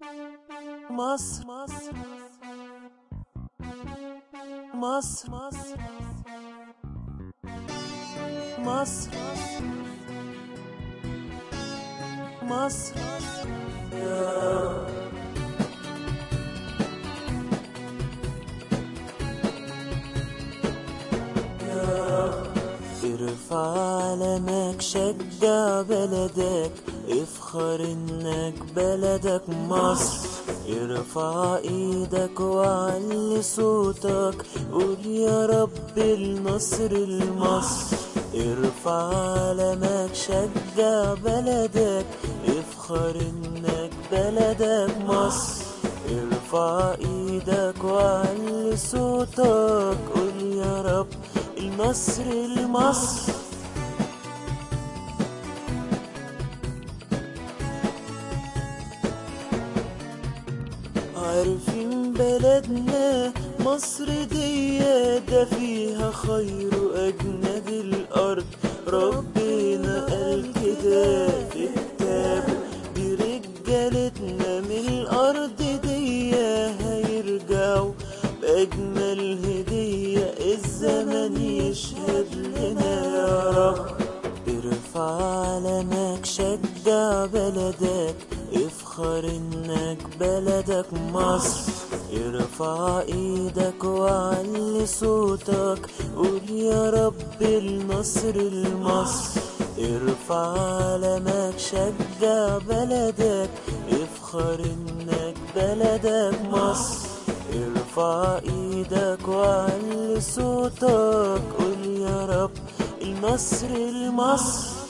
مصر مصر مصر مصر مصر ارفع علمك شجع بلدك افخر انك بلدك مصر ارفع ايدك وعلي صوتك قول يا رب النصر لمصر ارفع علمك شجع بلدك افخر انك بلدك مصر ارفع ايدك وعلي صوتك قول يا رب النصر لمصر عارفين بلدنا مصر دي ده فيها خير أجناد الأرض ربنا قال كده في كتابه برجالتنا من الأرض دي هيرجعوا بأجمل هدية الزمن يشهد لنا يا رب ارفع علمك شجع بلدك افخر انك بلدك مصر ارفع ايدك وعلي صوتك قول يا رب النصر لمصر ارفع علمك شجع بلدك افخر انك بلدك مصر ارفع ايدك وعلي صوتك قول يا رب النصر لمصر